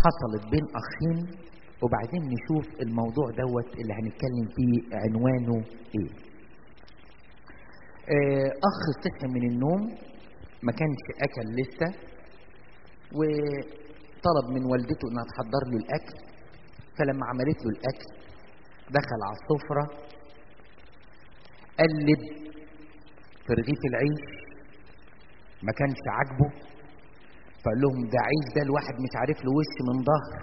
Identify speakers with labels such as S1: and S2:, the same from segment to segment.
S1: حصلت بين اخين وبعدين نشوف الموضوع دوت اللي هنتكلم فيه عنوانه ايه آه، اخ صحي من النوم ما كانش اكل لسه وطلب من والدته انها تحضر له الاكل فلما عملت له الاكل دخل على السفره قلب في رغيف العيش ما كانش عاجبه فقال لهم ده عيش ده الواحد مش عارف له وش من ظهر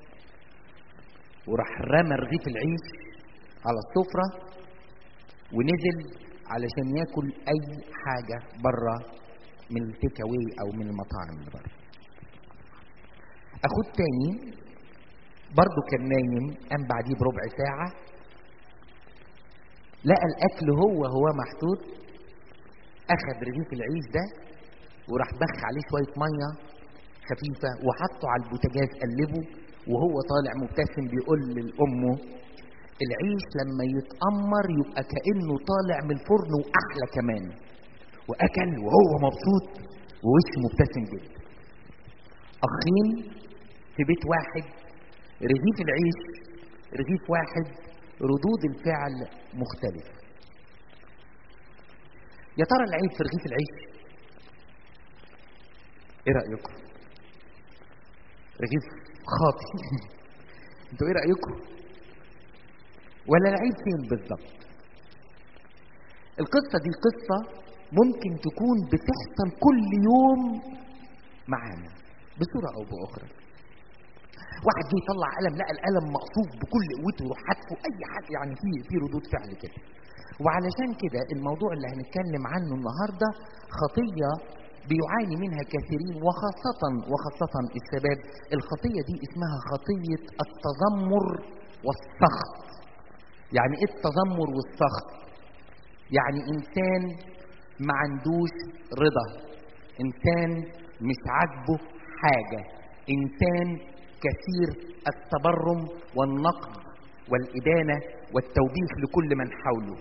S1: وراح رمى رغيف العيش على السفرة ونزل علشان ياكل أي حاجة بره من التيك أواي أو من المطاعم اللي بره. أخوه التاني برضه كان نايم قام بعديه بربع ساعة لقى الأكل هو هو محطوط أخد رغيف العيش ده وراح بخ عليه شوية مية خفيفة وحطه على البوتاجاز قلبه وهو طالع مبتسم بيقول لأمه العيش لما يتأمر يبقى كأنه طالع من الفرن وأحلى كمان وأكل وهو مبسوط ووشه مبتسم جدا أخين في بيت واحد رغيف العيش رغيف واحد ردود الفعل مختلفة يا ترى العيب في رغيف العيش ايه رأيكم رغيف خاطي انتوا ايه رأيكم ولا العيب فين بالظبط القصة دي قصة ممكن تكون بتحصل كل يوم معانا بصورة أو بأخرى واحد جه يطلع قلم لقى القلم مقصوف بكل قوته يروح حاتفه أي حاجة يعني في في ردود فعل كده وعلشان كده الموضوع اللي هنتكلم عنه النهارده خطية بيعاني منها كثيرين وخاصة وخاصة الشباب الخطية دي اسمها خطية التذمر والسخط يعني ايه التذمر والسخط يعني انسان ما عندوش رضا انسان مش عاجبه حاجة انسان كثير التبرم والنقد والإدانة والتوبيخ لكل من حوله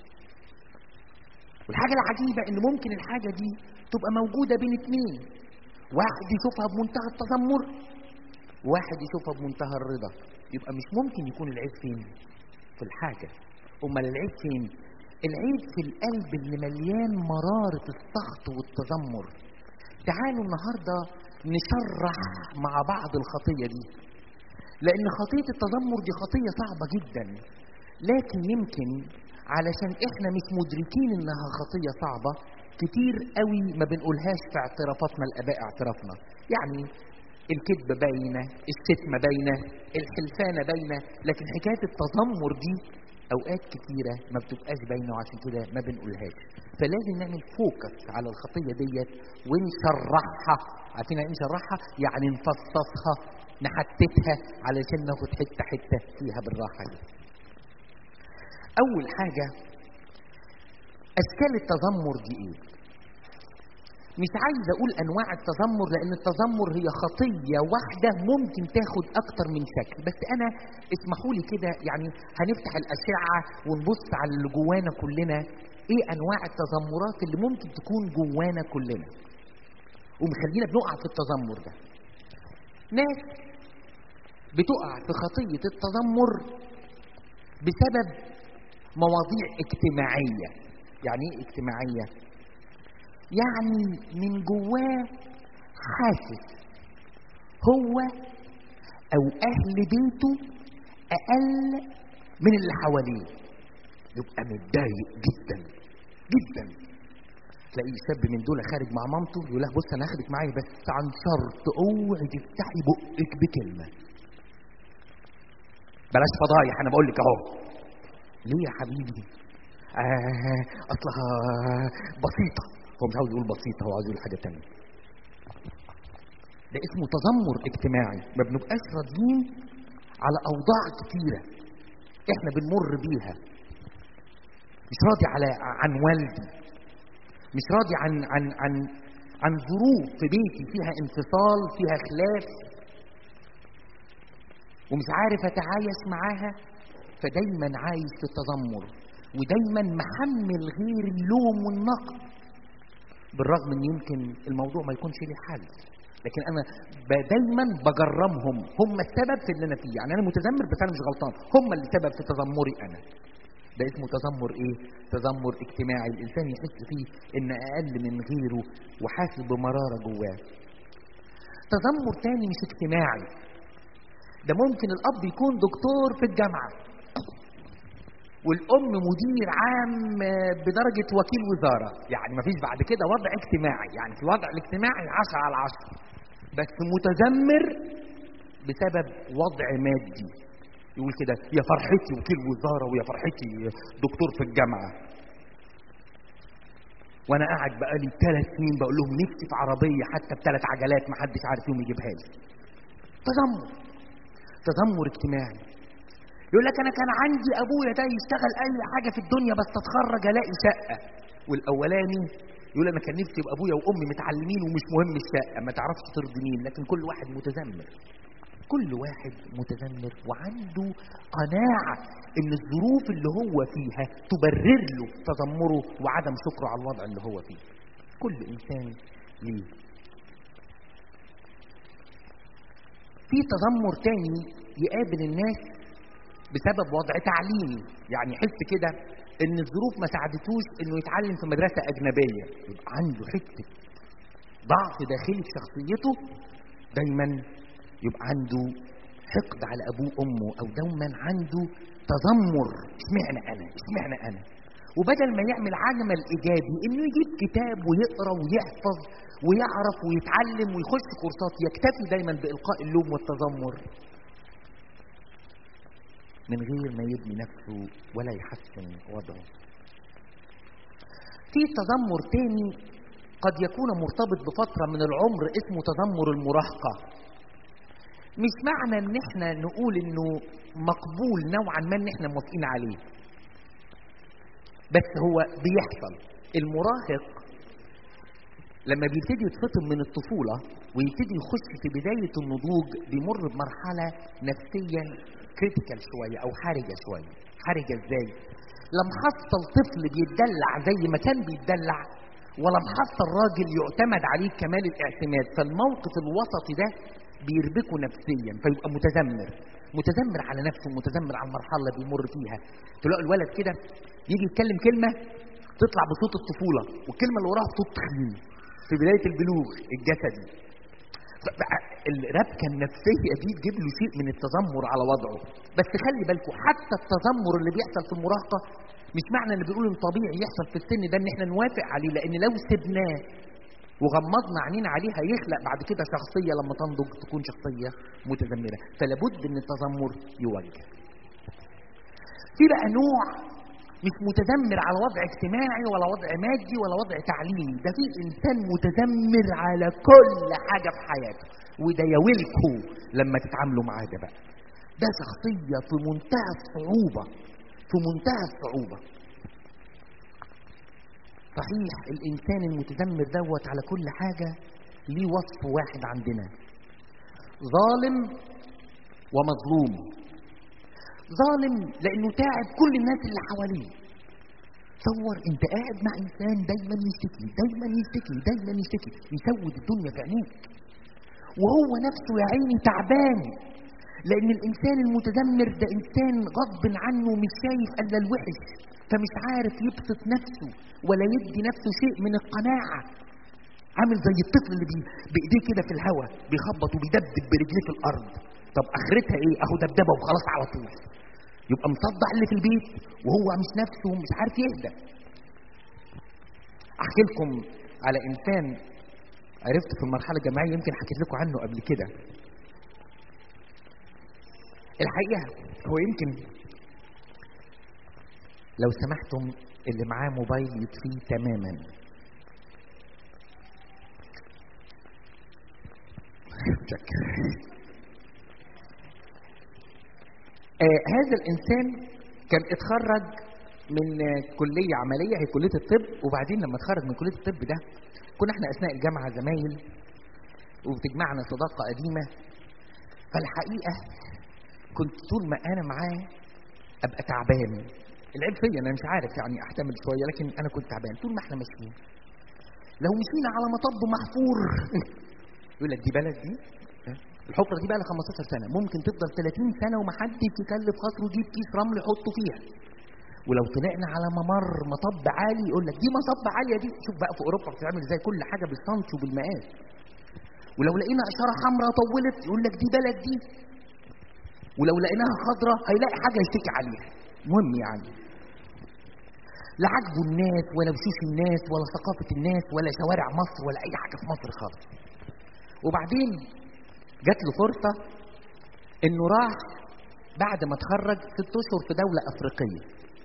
S1: والحاجة العجيبة ان ممكن الحاجة دي تبقى موجودة بين اتنين واحد يشوفها بمنتهى التذمر وواحد يشوفها بمنتهى الرضا يبقى مش ممكن يكون العيب فين في الحاجة امال العيب فين العيب في القلب اللي مليان مرارة السخط والتذمر تعالوا النهاردة نشرح مع بعض الخطية دي لأن خطية التذمر دي خطية صعبة جدا لكن يمكن علشان احنا مش مدركين انها خطية صعبة كتير قوي ما بنقولهاش في اعترافاتنا الاباء اعترافنا يعني الكذب باينة الشتمة باينة الحلفانة باينة لكن حكاية التذمر دي اوقات كتيرة ما بتبقاش باينة وعشان كده ما بنقولهاش فلازم نعمل فوكس على الخطية ديت ونشرحها عارفين يعني نشرحها يعني نفصصها نحتتها علشان ناخد حتة حتة فيها بالراحة دي اول حاجة اشكال التذمر دي ايه مش عايز اقول انواع التذمر لان التذمر هي خطيه واحده ممكن تاخد اكتر من شكل بس انا اسمحوا لي كده يعني هنفتح الاشعه ونبص على اللي جوانا كلنا ايه انواع التذمرات اللي ممكن تكون جوانا كلنا ومخلينا بنقع في التذمر ده ناس بتقع في خطيه التذمر بسبب مواضيع اجتماعيه يعني ايه اجتماعيه يعني من جواه حاسس هو او اهل بيته اقل من اللي حواليه يبقى متضايق جدا جدا تلاقي شاب من دول خارج مع مامته يقول لها بص انا هاخدك معايا بس عن شرط اوعي تفتحي بقك بكلمه بلاش فضايح انا بقول لك اهو ليه يا حبيبي آه اصلها بسيطه هو مش عاوز يقول بسيطه هو عاوز يقول حاجه تانية ده اسمه تذمر اجتماعي ما بنبقاش راضيين على اوضاع كتيره احنا بنمر بيها مش راضي على عن والدي مش راضي عن عن عن عن ظروف في بيتي فيها انفصال فيها خلاف ومش عارف اتعايش معاها فدايما عايش في التذمر ودايما محمل غير اللوم والنقد بالرغم ان يمكن الموضوع ما يكونش ليه حل لكن انا ب- دايما بجرمهم هم السبب في اللي انا فيه يعني انا متذمر بس انا مش غلطان هم اللي سبب في تذمري انا ده اسمه تذمر ايه تذمر اجتماعي الانسان يحس فيه ان اقل من غيره وحاسس بمراره جواه تذمر تاني مش اجتماعي ده ممكن الاب يكون دكتور في الجامعه والام مدير عام بدرجه وكيل وزاره يعني مفيش بعد كده وضع اجتماعي يعني في الوضع الاجتماعي 10 على 10 بس متذمر بسبب وضع مادي يقول كده يا فرحتي وكيل وزاره ويا فرحتي دكتور في الجامعه وانا قاعد بقالي ثلاث سنين بقول لهم نفسي في عربيه حتى بثلاث عجلات ما حدش عارف يوم يجيبها لي تذمر تذمر اجتماعي يقول لك انا كان عندي ابويا ده يشتغل اي حاجه في الدنيا بس اتخرج الاقي شقه والاولاني يقول انا كان نفسي يبقى ابويا وامي متعلمين ومش مهم الشقه ما تعرفش ترضي مين لكن كل واحد متذمر كل واحد متذمر وعنده قناعه ان الظروف اللي هو فيها تبرر له تذمره وعدم شكره على الوضع اللي هو فيه كل انسان ليه في تذمر تاني يقابل الناس بسبب وضع تعليمي يعني يحس كده ان الظروف ما ساعدتوش انه يتعلم في مدرسه اجنبيه يبقى عنده حته ضعف داخلي في شخصيته دايما يبقى عنده حقد على ابوه وامه او دوما عنده تذمر اشمعنى انا اشمعنى انا وبدل ما يعمل عمل ايجابي انه يجيب كتاب ويقرا ويحفظ ويعرف ويتعلم ويخش كورسات يكتفي دايما بالقاء اللوم والتذمر من غير ما يبني نفسه ولا يحسن وضعه في تذمر تاني قد يكون مرتبط بفترة من العمر اسمه تذمر المراهقة مش معنى ان احنا نقول انه مقبول نوعا ما ان احنا موافقين عليه بس هو بيحصل المراهق لما بيبتدي يتفطم من الطفولة ويبتدي يخش في بداية النضوج بيمر بمرحلة نفسيا كريتيكال شوية أو حرجة شوية حرجة إزاي؟ لما حصل طفل بيتدلع زي ما كان بيتدلع ولم حصل راجل يعتمد عليه كمال الاعتماد فالموقف الوسطي ده بيربكه نفسيا فيبقى متذمر متذمر على نفسه متذمر على المرحله اللي بيمر فيها تلاقي الولد كده يجي يتكلم كلمه تطلع بصوت الطفوله والكلمه اللي وراها بصوت تخين في بدايه البلوغ الجسدي الربكه النفسيه دي تجيب له شيء من التذمر على وضعه بس خلي بالكم حتى التذمر اللي بيحصل في المراهقه مش معنى اللي بيقول ان طبيعي يحصل في السن ده ان احنا نوافق عليه لان لو سبناه وغمضنا عينينا عليه هيخلق بعد كده شخصيه لما تنضج تكون شخصيه متذمره فلابد ان التذمر يوجه في بقى نوع مش متذمر على وضع اجتماعي ولا وضع مادي ولا وضع تعليمي ده في انسان متذمر على كل حاجه في حياته وده يا ويلكو لما تتعاملوا معاه ده بقى ده شخصيه في منتهى الصعوبه في منتهى الصعوبه صحيح الانسان المتذمر دوت على كل حاجه ليه وصف واحد عندنا ظالم ومظلوم ظالم لانه تعب كل الناس اللي حواليه تصور انت قاعد مع انسان دايما يشتكي دايما يشتكي دايما يشتكي يسود الدنيا في عينيك وهو نفسه يا عيني تعبان لان الانسان المتذمر ده انسان غصب عنه مش شايف الا الوحش فمش عارف يبسط نفسه ولا يدي نفسه شيء من القناعه عامل زي الطفل اللي بي... بايديه كده في الهواء بيخبط وبيدبدب برجليه في الارض طب اخرتها ايه اهو دبدبه وخلاص على طول يبقى مصدع اللي في البيت وهو مش نفسه ومش عارف يهدى احكي لكم على انسان عرفت في المرحله الجامعيه يمكن حكيت لكم عنه قبل كده الحقيقه هو يمكن لو سمحتم اللي معاه موبايل يطفيه تماما آه هذا الانسان كان اتخرج من آه كليه عمليه هي كليه الطب وبعدين لما اتخرج من كليه الطب ده كنا احنا اثناء الجامعه زمايل وبتجمعنا صداقه قديمه فالحقيقه كنت طول ما انا معاه ابقى تعبان العيب فيا انا مش عارف يعني احتمل شويه لكن انا كنت تعبان طول ما احنا ماشيين لو مشينا على مطب محفور يقول لك دي بلد دي الحفره دي بقى لها 15 سنه ممكن تفضل 30 سنه ومحدش يكلف خاطره يجيب كيس رمل يحطه فيها ولو طلعنا على ممر مطب عالي يقول لك دي مطب عاليه دي شوف بقى في اوروبا بتعمل ازاي كل حاجه بالسنتي وبالمقاس ولو لقينا اشاره حمراء طولت يقول لك دي بلد دي ولو لقيناها خضراء هيلاقي حاجه يشتكي عليها المهم يعني لا عاجبه الناس ولا وشوش الناس ولا ثقافه الناس ولا شوارع مصر ولا اي حاجه في مصر خالص وبعدين جات له فرصه انه راح بعد ما اتخرج ست اشهر في دوله افريقيه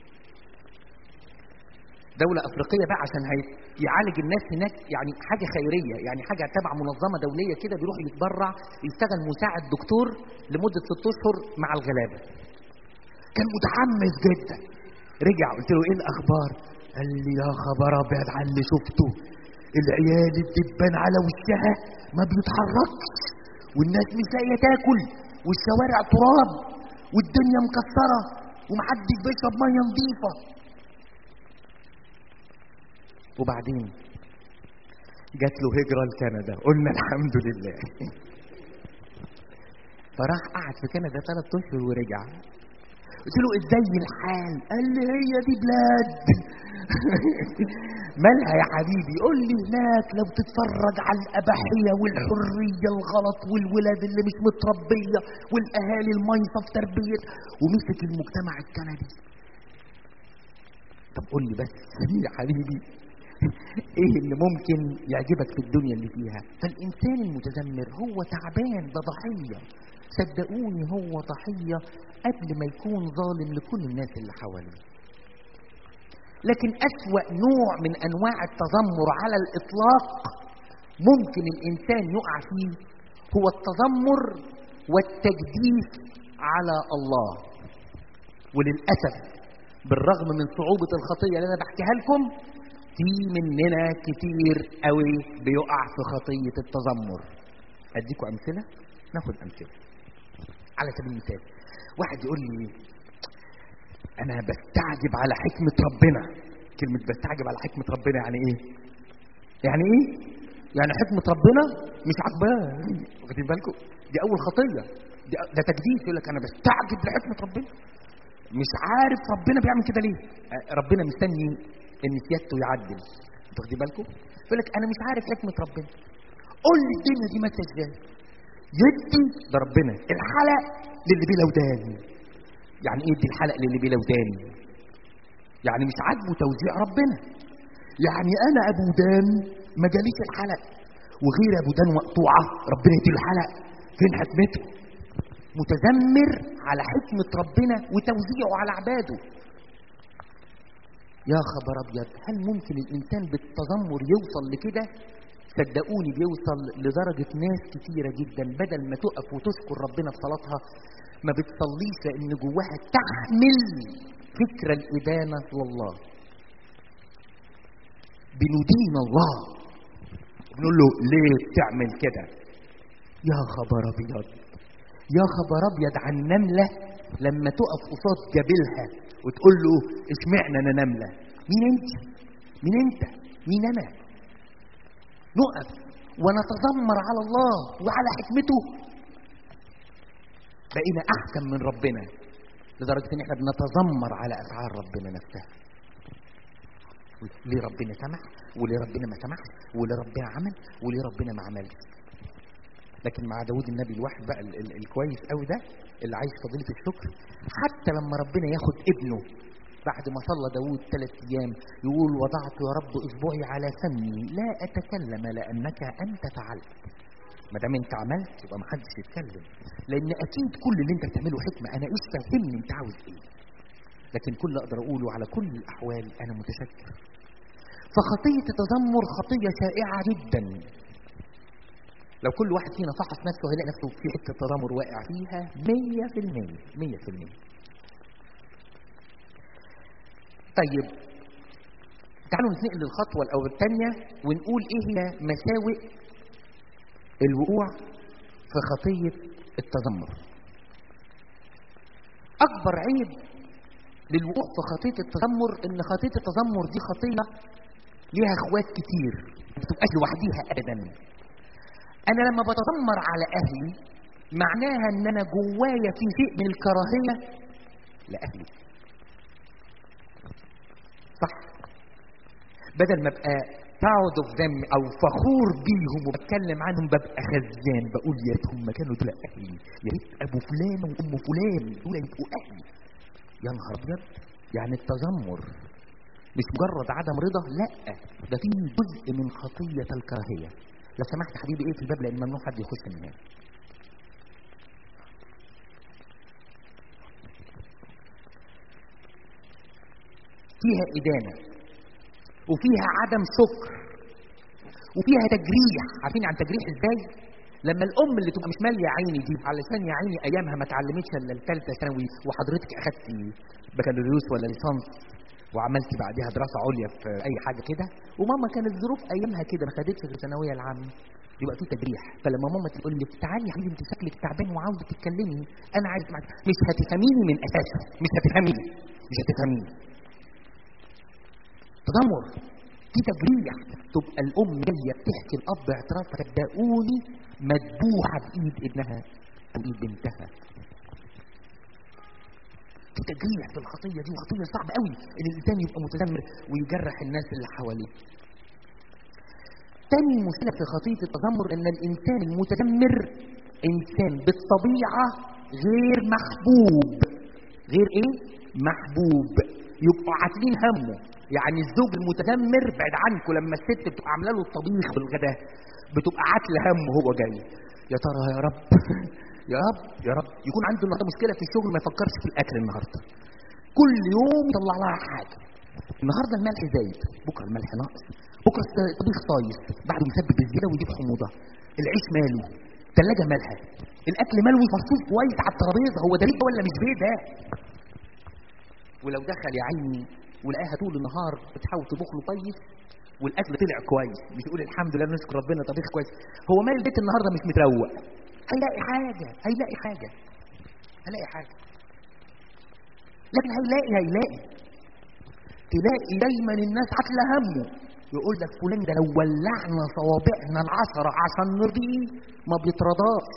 S1: دولة أفريقية بقى عشان هي يعالج الناس هناك يعني حاجة خيرية يعني حاجة تبع منظمة دولية كده بيروح يتبرع يشتغل مساعد دكتور لمدة ست أشهر مع الغلابة. كان متحمس جدا. رجع قلت له إيه الأخبار؟ قال لي يا خبر أبيض على اللي شفته. العيال الدبان على وشها ما بيتحركش والناس مش لاقية تاكل والشوارع تراب والدنيا مكسرة ومحدش بيشرب مية نظيفة وبعدين جات له هجرة لكندا قلنا الحمد لله فراح قعد في كندا ثلاث اشهر ورجع قلت له ازاي الحال قال لي هي دي بلاد مالها يا حبيبي قول لي هناك لو تتفرج على الاباحيه والحريه الغلط والولاد اللي مش متربيه والاهالي الميصه في تربيه ومسك المجتمع الكندي طب قول لي بس يا حبيبي ايه اللي ممكن يعجبك في الدنيا اللي فيها فالانسان المتذمر هو تعبان ده ضحيه صدقوني هو ضحيه قبل ما يكون ظالم لكل الناس اللي حواليه لكن اسوا نوع من انواع التذمر على الاطلاق ممكن الانسان يقع فيه هو التذمر والتجديف على الله وللاسف بالرغم من صعوبه الخطيه اللي انا بحكيها لكم في مننا كتير قوي بيقع في خطية التذمر أديكم أمثلة ناخد أمثلة على سبيل المثال واحد يقول لي أنا بستعجب على حكمة ربنا كلمة بستعجب على حكمة ربنا يعني إيه؟ يعني إيه؟ يعني حكمة ربنا مش عاجباه واخدين بالكم؟ دي أول خطية دي ده تجديد يقول لك أنا بستعجب لحكمة ربنا مش عارف ربنا بيعمل كده ليه؟ ربنا مستني ان سيادته يعدل انتوا واخدين بالكم؟ يقول لك انا مش عارف حكمه ربنا قول لي الدنيا دي ماشيه ازاي؟ يدي ده ربنا الحلق للي بلا ودان يعني ايه يدي الحلق للي بلا ودان؟ يعني مش عاجبه توزيع ربنا يعني انا ابو ودان ما جاليش الحلق وغير ابو ودان مقطوعه ربنا يديله الحلق فين حكمته؟ متذمر على حكمه ربنا وتوزيعه على عباده يا خبر ابيض هل ممكن الانسان بالتذمر يوصل لكده صدقوني بيوصل لدرجة ناس كتيرة جدا بدل ما تقف وتشكر ربنا في صلاتها ما بتصليش لأن جواها تحمل فكر الإدانة لله بندين الله بنقول له ليه بتعمل كده يا خبر ابيض يا خبر ابيض عن نملة لما تقف قصاد جبلها وتقول له اشمعنى انا نمله مين انت مين انت مين انا نقف ونتذمر على الله وعلى حكمته بقينا احكم من ربنا لدرجه ان احنا بنتذمر على افعال ربنا نفسها ليه ربنا سمح وليه ربنا ما سمحش وليه ربنا عمل وليه ربنا ما عملش لكن مع داود النبي الواحد بقى ال- ال- الكويس قوي ده اللي عايش فضيلة الشكر حتى لما ربنا ياخد ابنه بعد ما صلى داود ثلاث ايام يقول وضعت يا رب اصبعي على فمي لا اتكلم لانك انت فعلت ما دام انت عملت يبقى ما حدش يتكلم لان اكيد كل اللي انت بتعمله حكمه انا ايش فهمني انت عاوز ايه لكن كل اللي اقدر اقوله على كل الاحوال انا متشكر فخطيه التذمر خطيه شائعه جدا لو كل واحد فينا فحص نفسه هيلاقي نفسه في حته تذمر واقع فيها 100% 100% طيب تعالوا نتنقل للخطوه الاول الثانيه ونقول ايه هي مساوئ الوقوع في خطيه التذمر اكبر عيب للوقوع في خطيه التذمر ان خطيه التذمر دي خطيه ليها اخوات كتير ما بتبقاش لوحديها ابدا انا لما بتذمر على اهلي معناها ان انا جوايا في شيء من الكراهيه لاهلي صح بدل ما ابقى proud of them او فخور بيهم وبتكلم عنهم ببقى خزان بقول يا ريتهم ما كانوا دول اهلي يا ريت ابو فلان وام فلان دول يبقوا اهلي يا نهار ابيض يعني التذمر مش مجرد عدم رضا لا ده فيه جزء من خطيه الكراهيه لو سمحت حبيبي ايه في الباب لان ممنوع حد يخش من هنا فيها إدانة وفيها عدم شكر وفيها تجريح عارفين عن تجريح ازاي لما الام اللي تبقى مش ماليه عيني دي علشان يا عيني ايامها ما اتعلمتش الا الثالثه ثانوي وحضرتك اخدتي بكالوريوس ولا ليسانس وعملتي بعدها دراسه عليا في اي حاجه كده وماما كانت ظروف ايامها كده ما خدتش في الثانويه العامه يبقى في تجريح فلما ماما تقول لي تعالي يا حبيبي انت شكلك تعبان وعاوزه تتكلمي انا عايز معاك مش هتفهميني من اساسها مش هتفهميني مش هتفهميني تذمر في تجريح تبقى الام جايه بتحكي الاب اعتراف صدقوني مذبوحه بايد ابنها او ايد بنتها في تجريح في الخطيه دي وخطيه صعبه قوي ان الانسان يبقى متذمر ويجرح الناس اللي حواليه تاني مشكله في خطيه التذمر ان الانسان المتذمر انسان بالطبيعه غير محبوب غير ايه محبوب يبقوا عاتلين همه يعني الزوج المتذمر بعد عنكم لما الست بتبقى عامله له الطبيخ بالغداء بتبقى عاتله همه وهو جاي يا ترى يا رب يا رب يا رب يكون عنده النهارده مشكله في الشغل ما يفكرش في الاكل النهارده كل يوم يطلع لها حاجه النهارده الملح زايد بكره الملح ناقص بكره الطبيخ طايش بعده يسبب الزياده ويجيب حموضه العيش ماله الثلاجه مالها الاكل ملوي مرصوص كويس على الترابيزه هو ده ليه ولا مش بيه ده ولو دخل يا عيني ولقاها طول النهار بتحاول تطبخ له كويس والاكل طلع كويس مش يقول الحمد لله نشكر ربنا طبيخ كويس هو مال البيت النهارده مش متروق هيلاقي حاجه هيلاقي حاجه هيلاقي حاجه لكن هيلاقي هيلاقي تلاقي دايما الناس عاتله همه يقول لك فلان ده لو ولعنا صوابعنا العشرة عشان نرضيه ما بيترضاش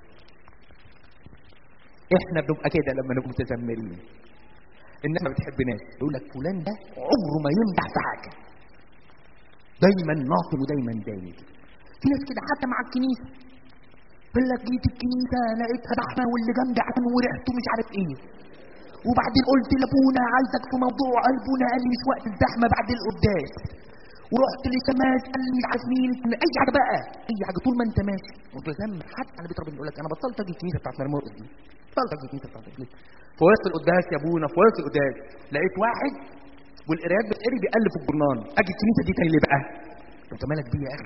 S1: احنا بنبقى كده لما نبقى متذمرين الناس ما بتحبناش يقول لك فلان ده عمره ما يمدح في حاجه دايما ناصب ودايما دايم في ناس كده حتى مع الكنيسه يقول لك جيت الكنيسه لقيتها زحمه واللي جنبي عشان ورحت ومش عارف ايه وبعدين قلت لابونا عايزك في موضوع ابونا قال لي مش وقت الزحمه بعد القداس ورحت لسماس قال لي مش عارف مين اي حاجه بقى اي حاجه طول ما انت ماشي متذمر حتى انا بيت ربنا يقول لك انا بطلت اجي الكنيسه بتاعت مرموز دي بطلت اجي الكنيسه بتاعت مرموز في وسط القداس يا ابونا في وسط القداس لقيت واحد والقرايات بتقري بيألف الجرنان اجي الكنيسه دي تاني ليه بقى؟ انت مالك بيه يا اخي؟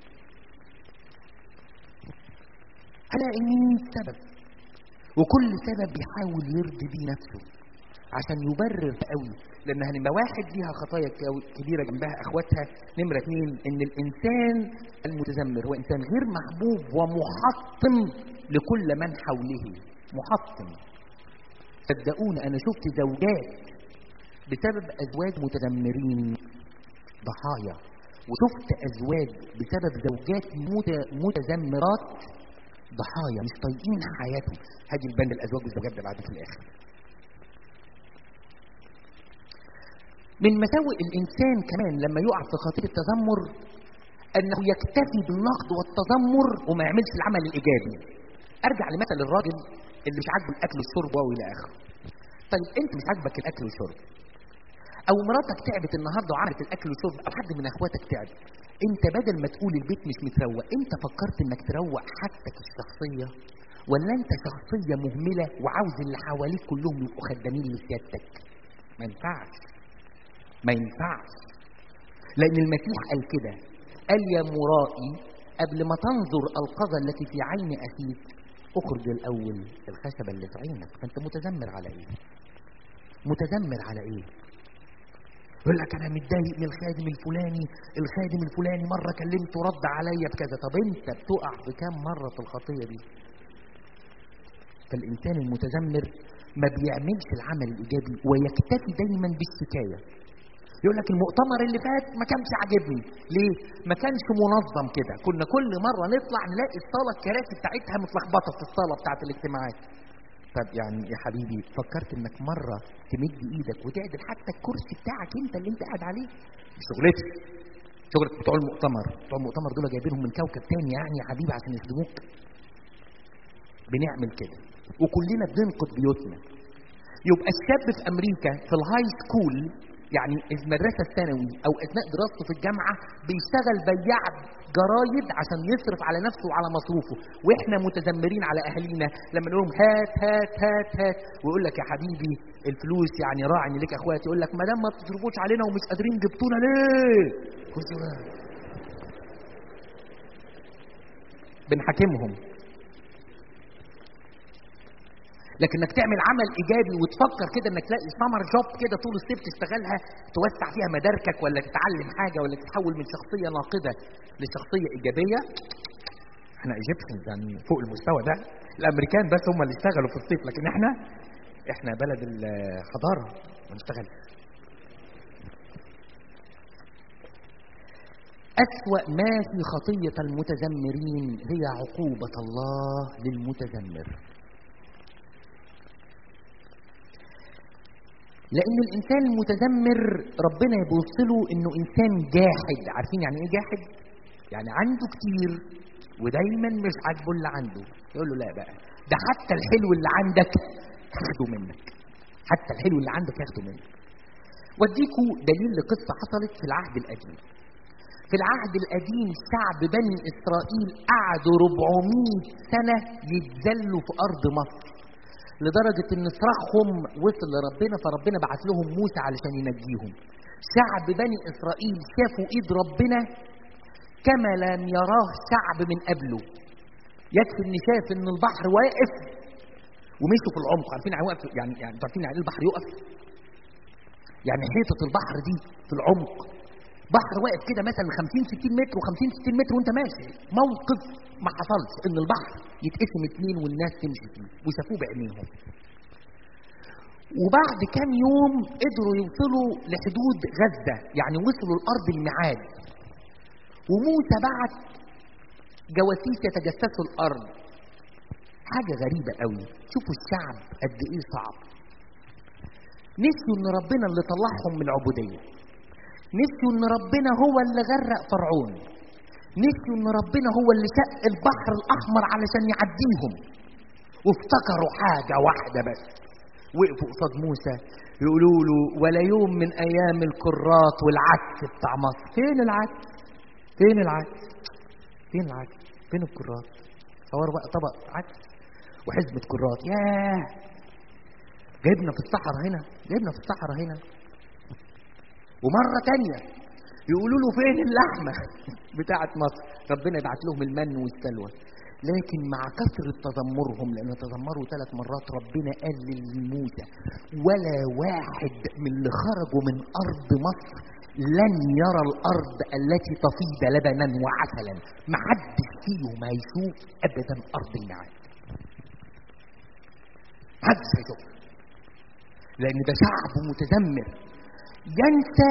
S1: هلاقي مين سبب وكل سبب بيحاول يرضي بيه نفسه عشان يبرر قوي لان هنبقى واحد ليها خطايا كبيره جنبها اخواتها نمره اثنين ان الانسان المتذمر هو انسان غير محبوب ومحطم لكل من حوله محطم صدقوني انا شفت زوجات بسبب ازواج متذمرين ضحايا وشفت ازواج بسبب زوجات متذمرات ضحايا مش طايقين حياتهم هاجي البند الازواج والزوجات ده بعد في الاخر من مساوئ الانسان كمان لما يقع في خطيه التذمر انه يكتفي بالنقد والتذمر وما يعملش العمل الايجابي ارجع لمثل الراجل اللي مش عاجبه الاكل والشرب والى اخره طيب انت مش عاجبك الاكل والشرب او مراتك تعبت النهارده وعملت الاكل والشرب او حد من اخواتك تعب انت بدل ما تقول البيت مش متروق انت فكرت انك تروق حاجتك الشخصيه ولا انت شخصيه مهمله وعاوز اللي حواليك كلهم يبقوا خدامين لسيادتك ما ينفعش ما ينفعش لان المسيح قال كده قال يا مرائي قبل ما تنظر القذى التي في عين اخيك اخرج الاول الخشبه اللي في عينك فانت متذمر على ايه متذمر على ايه يقول لك انا متضايق من الخادم الفلاني الخادم الفلاني مره كلمته رد عليا بكذا طب انت بتقع في كام مره في الخطيه دي فالانسان المتذمر ما بيعملش العمل الايجابي ويكتفي دايما بالشكايه يقول لك المؤتمر اللي فات ما كانش عاجبني ليه ما كانش منظم كده كنا كل مره نطلع نلاقي الصاله الكراسي بتاعتها متلخبطه في الصاله بتاعت الاجتماعات طب يعني يا حبيبي فكرت انك مره تمد ايدك وتعدل حتى الكرسي بتاعك انت اللي انت قاعد عليه مش شغلتي شغلك بتوع المؤتمر بتوع المؤتمر دول جايبينهم من كوكب تاني يعني يا حبيبي عشان يخدموك بنعمل كده وكلنا بننقد بيوتنا يبقى الشاب في امريكا في الهاي سكول يعني المدرسه الثانوي او اثناء دراسته في الجامعه بيشتغل بياع جرايد عشان يصرف على نفسه وعلى مصروفه واحنا متذمرين على اهالينا لما نقول لهم هات هات هات هات ويقول لك يا حبيبي الفلوس يعني راعي ليك اخواتي يقول لك ما دام ما بتصرفوش علينا ومش قادرين جبتونا ليه؟ خدوا بالك. بنحاكمهم لكن انك تعمل عمل ايجابي وتفكر كده انك تلاقي سمر جوب كده طول الصيف تشتغلها توسع فيها مداركك ولا تتعلم حاجه ولا تتحول من شخصيه ناقده لشخصيه ايجابيه احنا ايجيبشنز يعني فوق المستوى ده الامريكان بس هم اللي اشتغلوا في الصيف لكن احنا احنا بلد الحضاره ما نشتغلش أسوأ ما في خطية المتذمرين هي عقوبة الله للمتذمر لأن الإنسان المتذمر ربنا يبص له إنه إنسان جاحد، عارفين يعني إيه جاحد؟ يعني عنده كتير ودايما مش عاجبه اللي عنده، يقول له لا بقى ده حتى الحلو اللي عندك هاخده منك. حتى الحلو اللي عندك هاخده منك. واديكوا دليل لقصة حصلت في العهد القديم. في العهد القديم شعب بني إسرائيل قعدوا 400 سنة يتذلوا في أرض مصر. لدرجة إن صراخهم وصل لربنا فربنا بعت لهم موسى علشان ينجيهم. شعب بني إسرائيل شافوا إيد ربنا كما لم يراه شعب من قبله. يكفي إن شاف إن البحر واقف ومشوا في العمق، عارفين يعني واقف يعني يعني انتوا عارفين يعني إيه البحر يقف؟ يعني حيطة البحر دي في العمق بحر واقف كده مثلا 50 60 متر و50 60 متر وانت ماشي موقف ما حصلش ان البحر يتقسم اتنين والناس تمشي فيه وشافوه بعينيهم وبعد كام يوم قدروا يوصلوا لحدود غزه يعني وصلوا لارض الميعاد وموسى بعت جواسيس يتجسسوا الارض حاجه غريبه قوي شوفوا الشعب قد ايه صعب نسيوا ان ربنا اللي طلعهم من العبوديه نسيوا ان ربنا هو اللي غرق فرعون نسيوا ان ربنا هو اللي شق البحر الاحمر علشان يعديهم وافتكروا حاجه واحده بس وقفوا قصاد موسى يقولوا له ولا يوم من ايام الكرات والعدس بتاع مصر فين العدس فين العدس فين العدس فين الكرات صور بقى طبق عدس وحزمه كرات ياه جايبنا في الصحراء هنا جايبنا في الصحراء هنا ومرة تانية يقولوا له فين اللحمة بتاعت مصر ربنا يبعت لهم المن والسلوى لكن مع كثرة تذمرهم لأن تذمروا ثلاث مرات ربنا قال لموسى ولا واحد من اللي خرجوا من أرض مصر لن يرى الأرض التي تفيض لبنا وعسلا ما حدش فيهم هيشوف أبدا أرض الميعاد محدش هيشوفها لأن ده شعب متذمر ينسى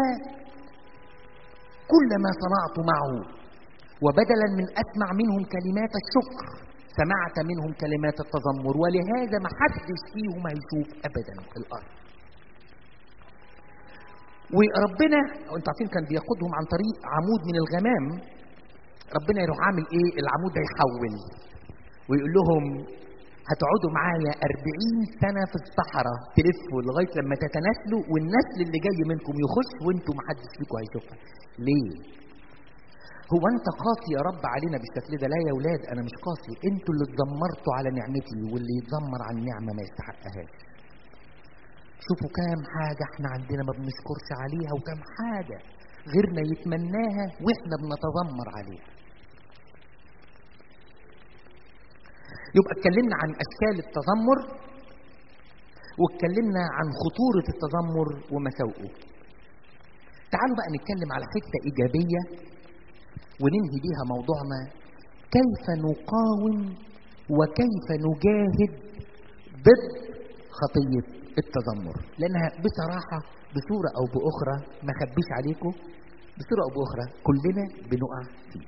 S1: كل ما صنعت معه وبدلا من اسمع منهم كلمات الشكر سمعت منهم كلمات التذمر ولهذا ما حدش فيهم هيشوف ابدا الارض وربنا انتوا عارفين كان بياخدهم عن طريق عمود من الغمام ربنا يروح عامل ايه العمود ده يحول ويقول لهم هتقعدوا معايا 40 سنه في الصحراء تلفوا لغايه لما تتناسلوا والنسل اللي جاي منكم يخش وانتوا ما حدش فيكم هيشوفها. ليه؟ هو انت قاسي يا رب علينا بالشكل ده؟ لا يا اولاد انا مش قاسي، انتوا اللي اتذمرتوا على نعمتي واللي يتذمر على النعمه ما يستحقهاش. شوفوا كام حاجه احنا عندنا ما بنشكرش عليها وكام حاجه غيرنا يتمناها واحنا بنتذمر عليها. يبقى اتكلمنا عن اشكال التذمر واتكلمنا عن خطوره التذمر ومساوئه تعالوا بقى نتكلم على حته ايجابيه وننهي بيها موضوعنا كيف نقاوم وكيف نجاهد ضد خطيه التذمر لانها بصراحه بصورة أو بأخرى ما خبيش عليكم بصورة أو بأخرى كلنا بنقع فيه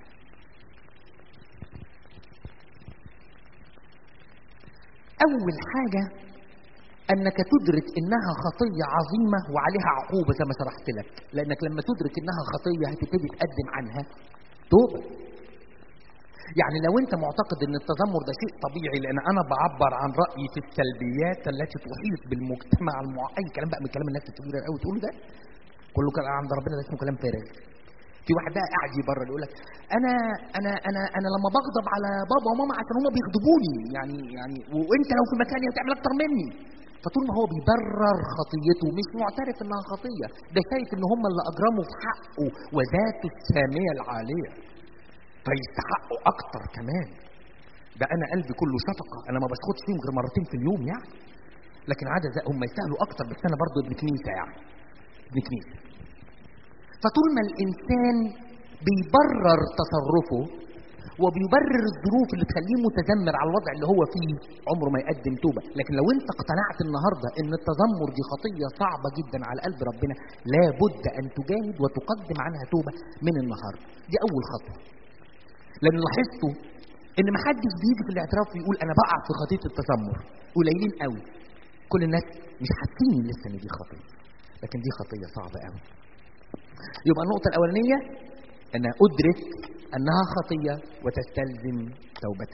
S1: أول حاجة أنك تدرك إنها خطية عظيمة وعليها عقوبة زي ما شرحت لك لأنك لما تدرك إنها خطية هتبتدي تقدم عنها توبة يعني لو أنت معتقد إن التذمر ده شيء طبيعي لأن أنا بعبر عن رأيي في السلبيات التي تحيط بالمجتمع المع... أي كلام بقى من كلام الناس الكبيرة قوي تقول ده كله كلام عند ربنا ده اسمه كلام فارغ في واحد بقى قاعد يبرر يقول لك انا انا انا انا لما بغضب على بابا وماما عشان هما بيغضبوني يعني يعني وانت لو في مكاني هتعمل اكتر مني فطول ما هو بيبرر خطيته مش معترف انها خطيه ده شايف ان هم اللي اجرموا في حقه وذاته الساميه العاليه فيستحقوا اكتر كمان ده انا قلبي كله شفقه انا ما بسكتش فيهم غير مرتين في اليوم يعني لكن عادة هم يستاهلوا اكتر بس انا برضو ابن كنيسه يعني ابن كنيسه فطول ما الانسان بيبرر تصرفه وبيبرر الظروف اللي تخليه متذمر على الوضع اللي هو فيه عمره ما يقدم توبه لكن لو انت اقتنعت النهارده ان التذمر دي خطيه صعبه جدا على قلب ربنا لابد ان تجاهد وتقدم عنها توبه من النهارده دي اول خطوه لان لاحظتوا ان ما حدش بيجي في الاعتراف ويقول انا بقع في خطيه التذمر قليلين قوي كل الناس مش حاسين لسه ان دي خطيه لكن دي خطيه صعبه قوي يبقى النقطة الأولانية أن أدرك أنها خطية وتستلزم توبة.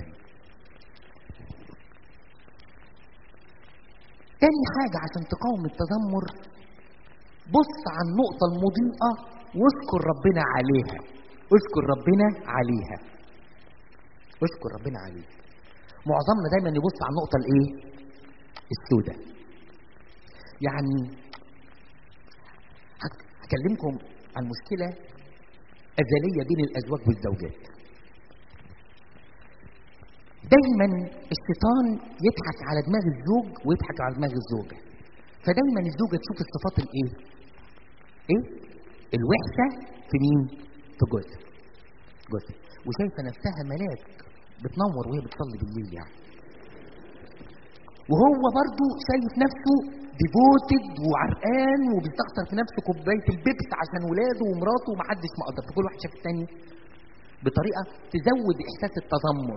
S1: تاني حاجة عشان تقاوم التذمر بص على النقطة المضيئة واذكر ربنا عليها. اذكر ربنا عليها. اذكر ربنا عليها. معظمنا دايما يبص على النقطة الإيه؟ السوداء. يعني هكلمكم عن مشكلة أزلية بين الأزواج والزوجات. دايما الشيطان يضحك على دماغ الزوج ويضحك على دماغ الزوجة. فدايما الزوجة تشوف الصفات الإيه؟ إيه؟ الوحشة في مين؟ في جوزها. جوزها. وشايفة نفسها ملاك بتنور وهي بتصلي بالليل يعني. وهو برضو شايف نفسه ديفوتد وعرقان وبيستخسر في نفسه كوبايه البيبس عشان ولاده ومراته ومحدش مقدر فكل واحد شاف التاني بطريقه تزود احساس التذمر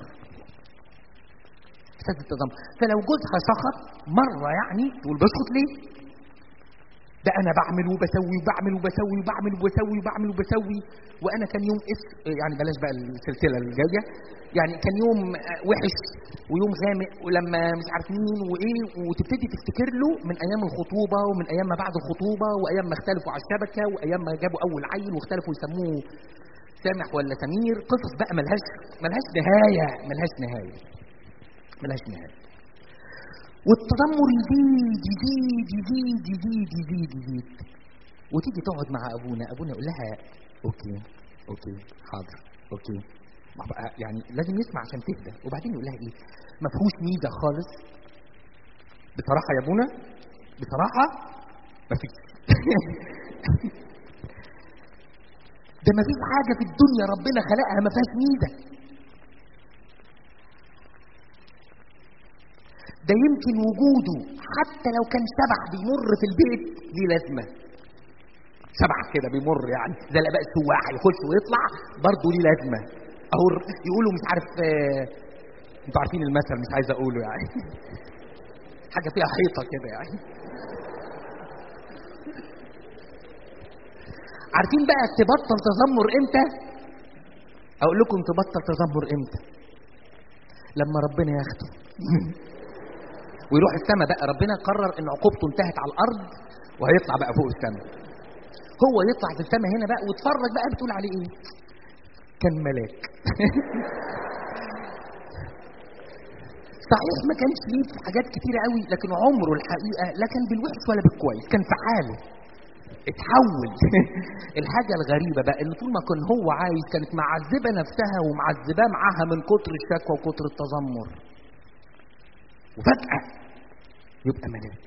S1: احساس التذمر فلو جوزها سخط مره يعني تقول بسكت ليه؟ ده انا بعمل وبسوي وبعمل وبسوي وبعمل وبسوي وبعمل وبسوي وانا كان يوم اس يعني بلاش بقى السلسله الجايه يعني كان يوم وحش ويوم غامق ولما مش عارف مين وايه وتبتدي تفتكر له من ايام الخطوبه ومن ايام ما بعد الخطوبه وايام ما اختلفوا على الشبكه وايام ما جابوا اول عيل واختلفوا يسموه سامح ولا سمير قصص بقى ملهاش ملهاش نهايه ملهاش نهايه ملهاش نهايه والتذمر يزيد يزيد يزيد يزيد يزيد يزيد وتيجي تقعد مع ابونا ابونا يقول لها اوكي اوكي حاضر اوكي ما بقى يعني لازم يسمع عشان تهدى وبعدين يقول لها ايه ما فيهوش ميزه خالص بصراحه يا ابونا بصراحه ما فيش ده ما فيش حاجه في الدنيا ربنا خلقها ما فيهاش ميزه ده يمكن وجوده حتى لو كان شبح بيمر في البيت ليه لازمه شبح كده بيمر يعني زي الاباء السواح يخش ويطلع برضه ليه لازمه اهو يقولوا مش عارف آه انتوا عارفين المثل مش عايز اقوله يعني حاجه فيها حيطه كده يعني عارفين بقى تبطل تذمر امتى اقول لكم تبطل تذمر امتى لما ربنا ياخده ويروح السماء بقى ربنا قرر ان عقوبته انتهت على الارض وهيطلع بقى فوق السماء هو يطلع في السماء هنا بقى واتفرج بقى بتقول عليه ايه كان ملاك صحيح ما كانش ليه في حاجات كتيرة قوي لكن عمره الحقيقة لا كان بالوحش ولا بالكويس كان في حاله اتحول الحاجة الغريبة بقى ان طول ما كان هو عايز كانت معذبة نفسها ومعذباه معاها من كتر الشكوى وكتر التذمر وفجأة يبقى ملاك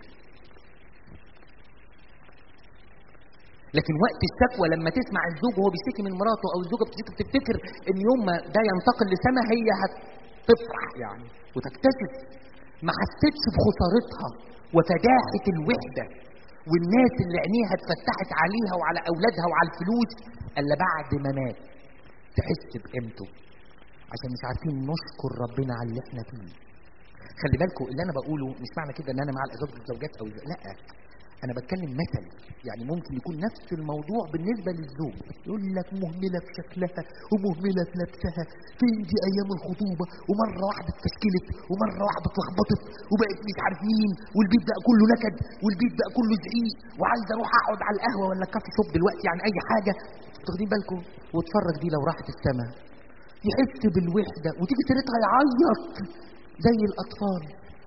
S1: لكن وقت الشكوى لما تسمع الزوج وهو بيشتكي من مراته او الزوجه بتشتكي بتفتكر ان يوم ما ده ينتقل لسما هي هتفرح يعني وتكتشف ما حستش بخسارتها وفداحه الوحده والناس اللي عينيها اتفتحت عليها وعلى اولادها وعلى الفلوس الا بعد ما مات تحس بقيمته عشان مش عارفين نشكر ربنا على اللي احنا فيه خلي بالكم اللي انا بقوله مش معنى كده ان انا مع الازواج والزوجات او لا انا بتكلم مثل يعني ممكن يكون نفس الموضوع بالنسبه للزوج يقول لك مهمله في شكلها ومهمله في لبسها فين دي ايام الخطوبه ومره واحده اتفشكلت ومره واحده اتلخبطت وبقت مش عارف مين والبيت بقى كله نكد والبيت بقى كله زعيق وعايز اروح اقعد على القهوه ولا الكافي شوب دلوقتي يعني اي حاجه واخدين بالكم واتفرج دي لو راحت السماء يحس بالوحده وتيجي سيرتها يعيط زي الاطفال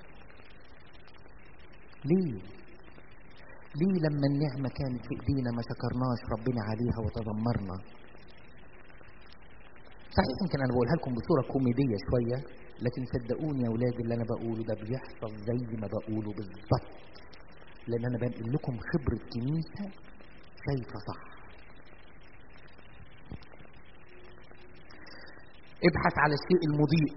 S1: ليه ليه لما النعمة كانت في ايدينا ما شكرناش ربنا عليها وتذمرنا صحيح يمكن انا بقولها لكم بصورة كوميدية شوية لكن صدقوني يا اولاد اللي انا بقوله ده بيحصل زي ما بقوله بالظبط لان انا بنقل لكم خبرة كنيسة شايفة صح ابحث على الشيء المضيء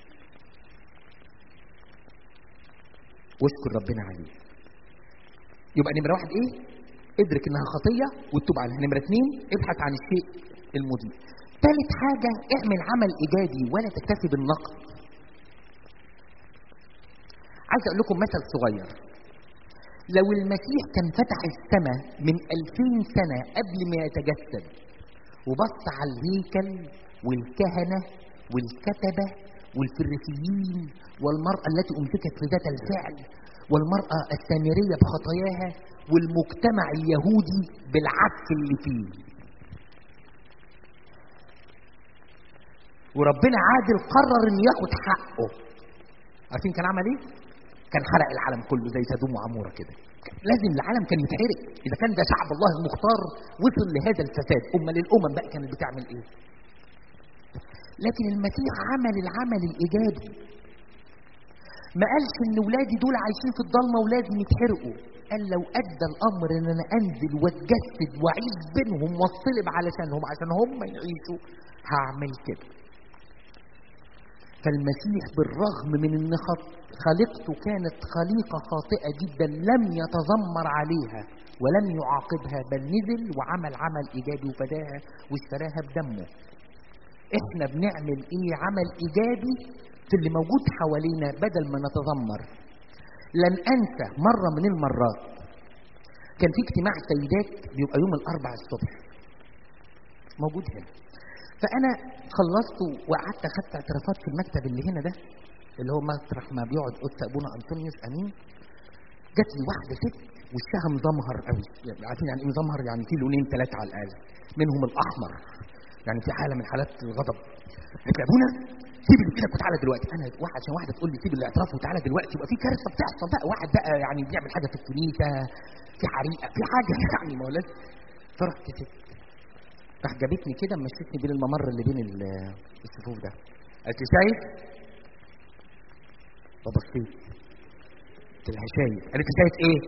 S1: واشكر ربنا عليه يبقى نمرة واحد ايه؟ ادرك انها خطية وتتوب عنها نمرة اتنين ابحث عن الشيء المضيء ثالث حاجة اعمل عمل ايجابي ولا تكتفي بالنقد عايز اقول لكم مثل صغير لو المسيح كان فتح السماء من ألفين سنة قبل ما يتجسد وبص على الهيكل والكهنة والكتبة والفريسيين والمرأة التي أمسكت في ذات الفعل والمرأة السامرية بخطاياها والمجتمع اليهودي بالعك اللي فيه وربنا عادل قرر انه ياخد حقه عارفين كان عمل ايه؟ كان حرق العالم كله زي سدوم وعموره كده لازم العالم كان يتحرق اذا كان ده شعب الله المختار وصل لهذا الفساد امال الامم بقى كانت بتعمل ايه؟ لكن المسيح عمل العمل الايجابي ما قالش ان ولادي دول عايشين في الضلمه ولازم يتحرقوا قال لو ادى الامر ان انا انزل واتجسد واعيش بينهم واصطلب علشانهم عشان هم يعيشوا هعمل كده فالمسيح بالرغم من ان خليقته كانت خليقه خاطئه جدا لم يتذمر عليها ولم يعاقبها بل نزل وعمل عمل ايجابي وفداها واشتراها بدمه احنا بنعمل ايه عمل ايجابي في اللي موجود حوالينا بدل ما نتذمر لن انسى مره من المرات كان في اجتماع سيدات بيبقى يوم الاربع الصبح موجود هنا فانا خلصت وقعدت اخدت اعترافات في المكتب اللي هنا ده اللي هو مطرح ما بيقعد قدس ابونا انطونيوس امين جات لي واحده ست وشها مزمهر قوي يعني عارفين يعني ايه مزمهر يعني في لونين ثلاثه على الاقل منهم الاحمر يعني في حاله من حالات الغضب قالت لي ابونا سيب اللي كده وتعالى دلوقتي انا واحد عشان واحده تقول لي سيب الاعتراف وتعالى دلوقتي يبقى في كارثه بتحصل بقى واحد بقى يعني بيعمل حاجه في الكنيسه في حريقه في حاجه يعني ما هو لازم فرحت ست راح جابتني كده مشيتني بين الممر اللي بين الصفوف ده قالت لي شايف فبصيت قلت لها شايف قالت لي شايف ايه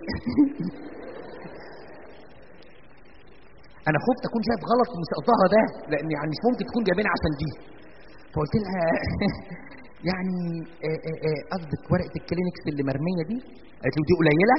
S1: انا خفت اكون شايف غلط ومش قصدها ده لان يعني مش ممكن تكون جايبينها عشان دي فقلت لها يعني قصدك ورقه الكلينكس اللي مرميه دي قالت لي دي قليله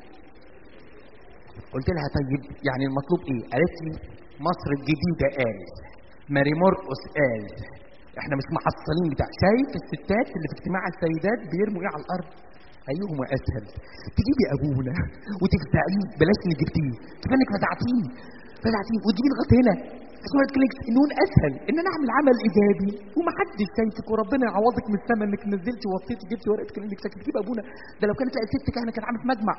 S1: قلت لها طيب يعني المطلوب ايه قالت لي مصر الجديده قال ماري مرقس قال احنا مش محصلين بتاع شايف الستات اللي في اجتماع السيدات بيرموا ايه على الارض ايهما اسهل تجيبي ابونا وتفزعيه بلاش انك جبتيه كفايه انك فزعتيه فزعتيه وتجيبي لغايه هنا اسمها كليكس نقول اسهل ان انا اعمل عمل ايجابي ومحدش شايفك وربنا يعوضك من السما انك نزلتي ووطيتي جبتي ورقه كلينكس تجيب ابونا ده لو كانت لقيت ست كهنه كانت عملت مجمع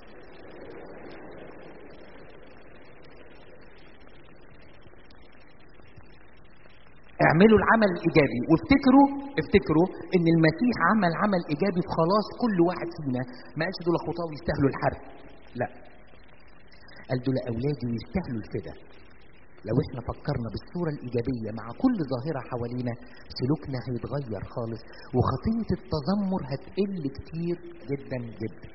S1: اعملوا العمل الايجابي وافتكروا افتكروا ان المسيح عمل عمل ايجابي في خلاص كل واحد فينا ما قالش دول خطاه ويستاهلوا الحرب لا قال دول اولادي ويستاهلوا الفدا لو احنا فكرنا بالصوره الايجابيه مع كل ظاهره حوالينا سلوكنا هيتغير خالص وخطيه التذمر هتقل كتير جدا جدا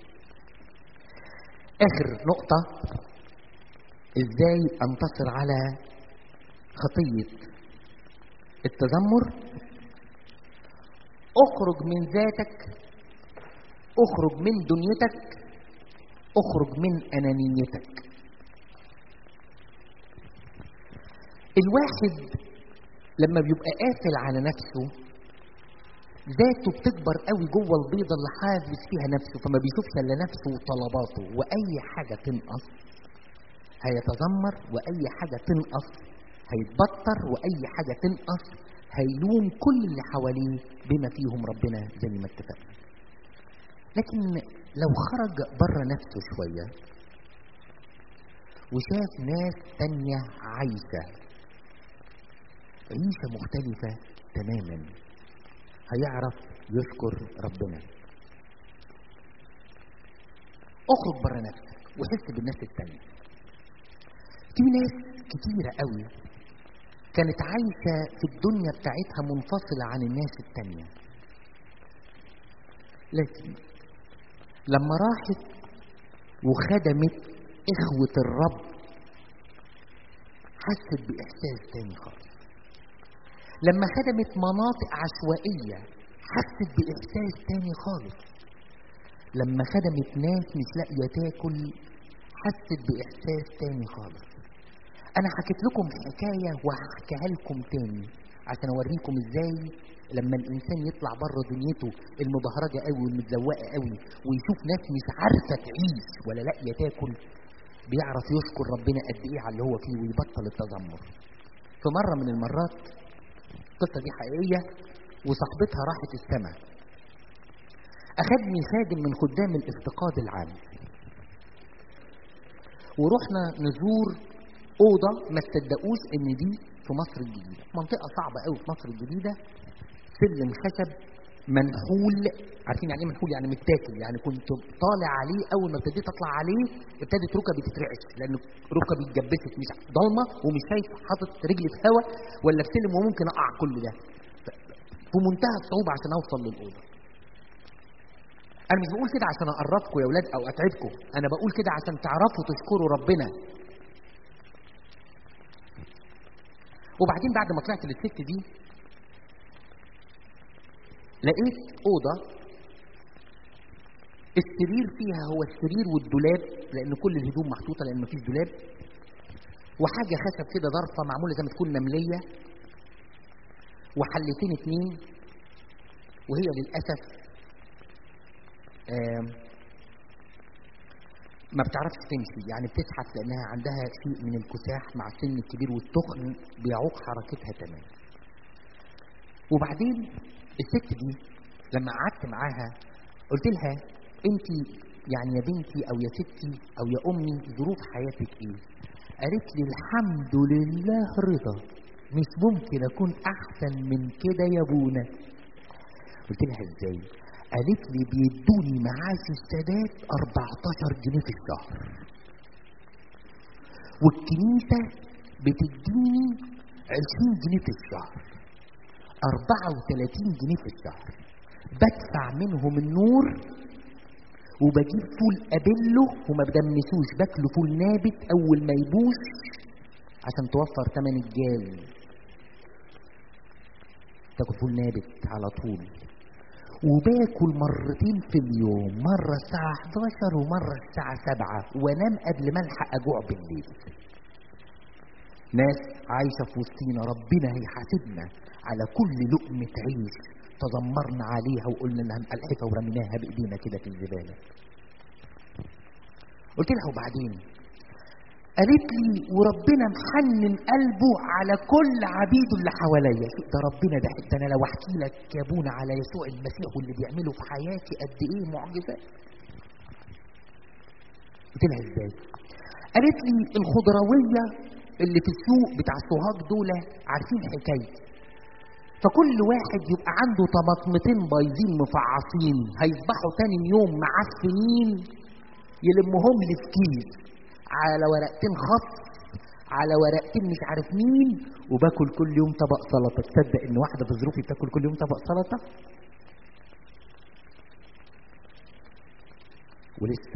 S1: اخر نقطه ازاي انتصر على خطيه التذمر اخرج من ذاتك اخرج من دنيتك اخرج من انانيتك الواحد لما بيبقى قافل على نفسه ذاته بتكبر قوي جوه البيضة اللي حابس فيها نفسه فما بيشوفش الا نفسه وطلباته واي حاجة تنقص هيتذمر واي حاجة تنقص هيتبطر واي حاجة تنقص هيلوم كل اللي حواليه بما فيهم ربنا زي ما اتفقنا لكن لو خرج بره نفسه شوية وشاف ناس تانية عايشة عيشة مختلفة تماما هيعرف يشكر ربنا اخرج بره نفسك وحس بالناس التانية في ناس كتيرة قوي كانت عايشة في الدنيا بتاعتها منفصلة عن الناس التانية لكن لما راحت وخدمت إخوة الرب حست بإحساس تاني خالص لما خدمت مناطق عشوائية حست بإحساس تاني خالص لما خدمت ناس مش لاقية تاكل حست بإحساس تاني خالص أنا حكيت لكم حكاية وهحكيها لكم تاني عشان أوريكم إزاي لما الإنسان يطلع بره دنيته المبهرجة قوي والمتزوقة قوي ويشوف ناس مش عارفة تعيش ولا لاقية تاكل بيعرف يشكر ربنا قد إيه على اللي هو فيه ويبطل التذمر في مرة من المرات القصة دي حقيقية وصاحبتها راحت السماء أخدني خادم من خدام الافتقاد العام ورحنا نزور أوضة ما تصدقوش إن دي في مصر الجديدة منطقة صعبة قوي في مصر الجديدة سلم خشب منحول عارفين يعني ايه منحول يعني متاكل يعني كنت طالع عليه اول ما ابتديت اطلع عليه ابتدت ركبي تترعش لان ركبي اتجبست مش ضلمه ومش شايف حاطط رجلي في هوا ولا في سلم وممكن اقع كل ده في منتهى الصعوبه عشان اوصل للاوضه انا مش بقول كده عشان اقربكم يا اولاد او اتعبكم انا بقول كده عشان تعرفوا تشكروا ربنا وبعدين بعد ما طلعت للست دي لقيت أوضة السرير فيها هو السرير والدولاب لأن كل الهدوم محطوطة لأن مفيش دولاب وحاجة خشب كده ظرفة معمولة زي ما تكون نملية وحلتين اتنين وهي للأسف ما بتعرفش تمشي يعني بتزحف لأنها عندها شيء من الكساح مع السن الكبير والتخن بيعوق حركتها تماما وبعدين الست دي لما قعدت معاها قلت لها انت يعني يا بنتي او يا ستي او يا امي ظروف حياتك ايه قالت لي الحمد لله رضا مش ممكن اكون احسن من كده يا ابونا قلت لها ازاي قالت لي بيدوني معاش السادات 14 جنيه في الشهر والكنيسة بتديني 20 جنيه في الشهر 34 جنيه في الشهر بدفع منهم النور وبجيب فول ابله وما بدمسوش باكله فول نابت اول ما يبوش عشان توفر ثمن الجاز تاكل فول نابت على طول وباكل مرتين في اليوم مرة الساعة 11 ومرة الساعة 7 وانام قبل ما الحق اجوع بالليل ناس عايشة في وسطينا ربنا هيحاسبنا على كل لقمة عيش تذمرنا عليها وقلنا انها مقلحفة ورميناها بايدينا كده في الزبالة قلت لها وبعدين قالت لي وربنا محنن قلبه على كل عبيده اللي حواليا ده ربنا ده ده انا لو احكي لك يا ابونا على يسوع المسيح واللي بيعمله في حياتي قد ايه معجزات قلت لها ازاي قالت لي الخضرويه اللي في السوق بتاع السوهاج دول عارفين حكايتي فكل واحد يبقى عنده طماطمتين بايظين مفعصين هيصبحوا تاني يوم معفنين يلمهم لي في كيس على ورقتين خط على ورقتين مش عارف مين وباكل كل يوم طبق سلطه تصدق ان واحده في ظروفي بتاكل كل يوم طبق سلطه ولسه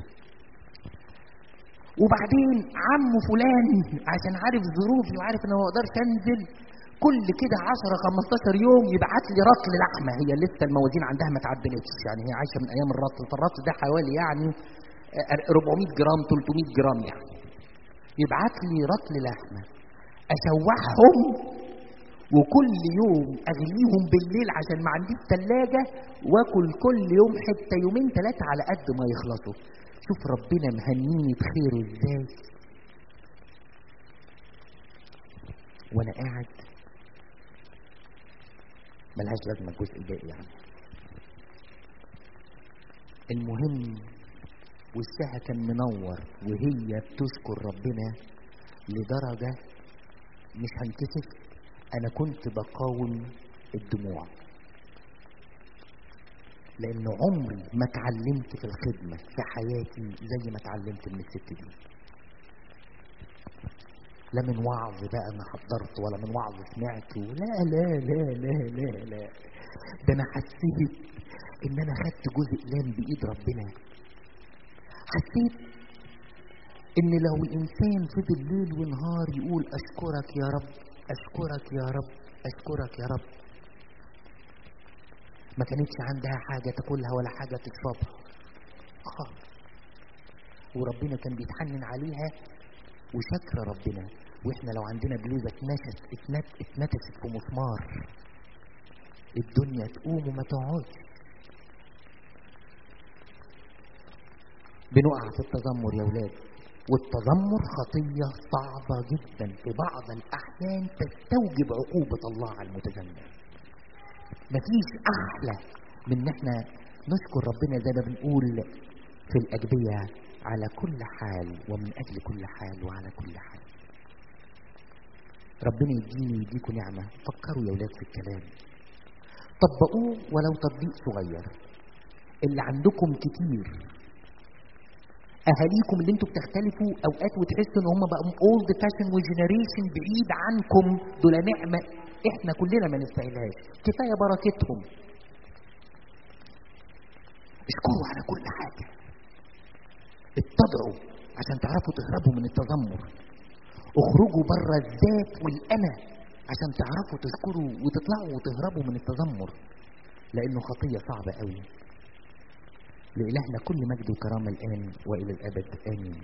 S1: وبعدين عم فلان عشان عارف ظروفي وعارف ان ما اقدرش انزل كل كده 10 15 يوم يبعت لي رطل لحمه هي لسه الموازين عندها ما تعدلتش يعني هي عايشه من ايام الرطل فالرطل ده حوالي يعني 400 جرام 300 جرام يعني يبعت لي رطل لحمه اشوحهم وكل يوم اغليهم بالليل عشان ما عنديش ثلاجه واكل كل يوم حته يومين ثلاثه على قد ما يخلصوا شوف ربنا مهنيني بخيره ازاي وانا قاعد ملهاش لازمه الجزء الباقي يعني المهم وشها كان منور وهي بتشكر ربنا لدرجة مش هنكسف أنا كنت بقاوم الدموع لأن عمري ما اتعلمت في الخدمة في حياتي زي ما اتعلمت من الست دي لا من وعظ بقى أنا حضرت ولا من وعظ سمعته لا لا لا لا لا لا ده أنا حسيت إن أنا خدت جزء لام بإيد ربنا حسيت ان لو الانسان فضل ليل ونهار يقول اشكرك يا رب اشكرك يا رب اشكرك يا رب ما كانتش عندها حاجة تاكلها ولا حاجة تشربها خالص وربنا كان بيتحنن عليها وشكر ربنا واحنا لو عندنا بلوزة اتنشت اتنت اتنتست في مسمار الدنيا تقوم وما تقعدش بنقع في التذمر يا ولاد والتذمر خطية صعبة جدا في بعض الأحيان تستوجب عقوبة الله على المتذمر مفيش أحلى من إن احنا نشكر ربنا زي ما بنقول في الأجبية على كل حال ومن أجل كل حال وعلى كل حال ربنا يديني ويديكم نعمة فكروا يا ولاد في الكلام طبقوه ولو تطبيق صغير اللي عندكم كتير اهاليكم اللي انتوا بتختلفوا اوقات وتحسوا ان هم بقوا اولد فاشن وجنريشن بعيد عنكم دول نعمه احنا كلنا ما نستاهلهاش كفايه بركتهم اشكروا على كل حاجه اتضعوا عشان تعرفوا تهربوا من التذمر اخرجوا بره الذات والانا عشان تعرفوا تشكروا وتطلعوا وتهربوا من التذمر لانه خطيه صعبه قوي لإلهنا كل مجد وكرامة الآن وإلى الأبد آمين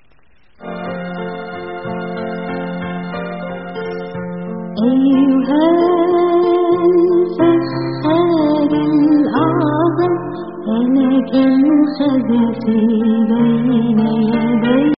S2: أيها